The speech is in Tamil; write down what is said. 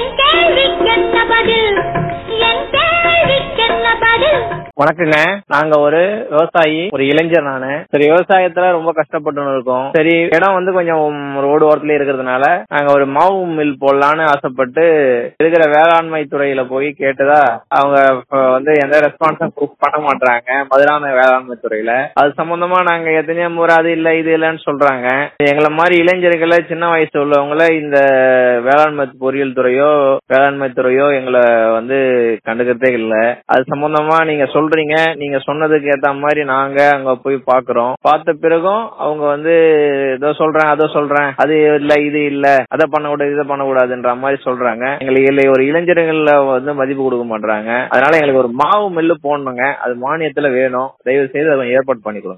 என் கேள்விக்கென்ன பதில் என் கேள்விக்கென்ன பதில் வணக்கங்க நாங்க ஒரு விவசாயி ஒரு இளைஞர் நானு சரி விவசாயத்துல ரொம்ப கஷ்டப்பட்டு இருக்கோம் சரி இடம் வந்து கொஞ்சம் ரோடு ஓரத்துல இருக்கிறதுனால நாங்க ஒரு மாவு மில் போடலான்னு ஆசைப்பட்டு இருக்கிற வேளாண்மை துறையில போய் கேட்டதா அவங்க இப்ப வந்து எந்த ரெஸ்பான்ஸும் பண்ண மாட்டாங்க மதுரான வேளாண்மை துறையில அது சம்பந்தமா நாங்க எத்தனையோ முறை அது இல்ல இது இல்லைன்னு சொல்றாங்க எங்களை மாதிரி இளைஞர்களை சின்ன வயசு உள்ளவங்கள இந்த வேளாண்மை பொறியியல் துறையோ வேளாண்மை துறையோ எங்களை வந்து கண்டுக்கிறதே இல்ல அது சம்பந்தமா நீங்க சொல்றீங்க நீங்க சொன்னதுக்கு ஏத்த மாதிரி நாங்க அங்க போய் பாக்குறோம் பார்த்த பிறகும் அவங்க வந்து ஏதோ சொல்றேன் அதோ சொல்றேன் அது இல்ல இது இல்ல அதை பண்ணக்கூடாது இதை பண்ணக்கூடாதுன்ற மாதிரி சொல்றாங்க எங்களுக்கு இல்லை ஒரு இளைஞர்கள்ல வந்து மதிப்பு கொடுக்க மாட்டாங்க அதனால எங்களுக்கு ஒரு மாவு மில்லு போடணுங்க அது மானியத்துல வேணும் தயவு செய்து அதை ஏற்பாடு பண்ணி கொடுங்க